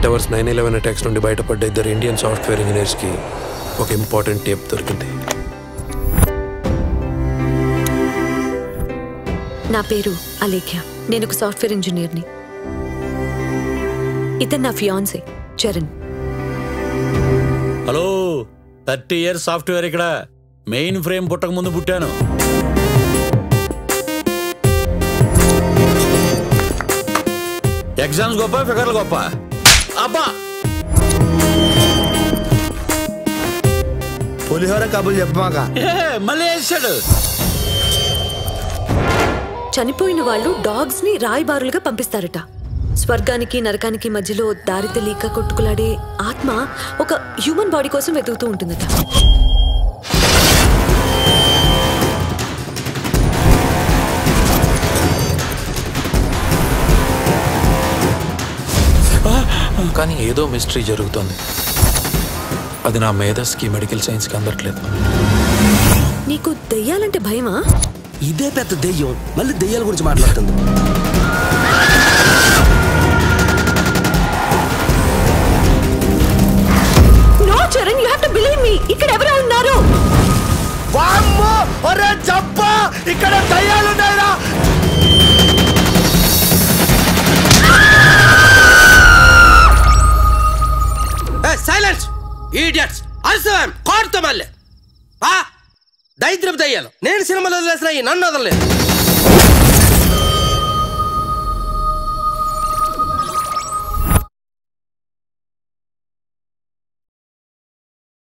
towers nine eleven attacks నుండి బయటపడ్డ ఇద్దరు ఇండియన్ సాఫ్ట్వేర్ ఇంజనీర్స్కి ఒక ఇంపార్టెంట్ టేప్ దొరికింది నా పేరు అలేఖ్య నేను ఒక సాఫ్ట్వేర్ ఇంజనీర్ని ఇతను నా fiance Charan hello thirty years software ఇక్కడ మెయిన్ ఫ్రేమ్ పుట్టక ముందు పుట్టాను ఎగ్జామ్స్ గొప్ప ఫిగర్లు గొప్ప అబ్బా పులిహోర కబుర్లు చెప్పమాక ఏ, మళ్ళీ వేసాడు చనిపోయిన వాళ్ళు డాగ్స్ ని రాయిబారులుగా పంపిస్తారట స్వర్గానికి నరకానికి మధ్యలో దారి తెలియక కొట్టుకులాడే ఆత్మ ఒక హ్యూమన్ బాడీ కోసం వెతుకుతూ ఉంటుందట కానీ ఏదో మిస్టరీ జరుగుతోంది అది నా మేధస్కి మెడికల్ సైన్స్కి అందట్లేదు నీకు దెయ్యాలంటే భయమా ఇదే పెద్ద దెయ్యం మళ్ళీ దెయ్యాల గురించి మాట్లాడుతుంది no Charan you have to believe me ఇక్కడ ఎవరో ఉన్నారు వామ్మో ఒరే జబ్బా ఇక్కడ దయ్యాలు ఉన్నాయిరా సైలెన్స్ ఈడియట్స్ అరిసవాం కోరుతో మళ్ళీ ఆ దరిద్రపు దయ్యాలు నేను సినిమాలో వదిలేసిన ఈ నన్ను వదలలేదు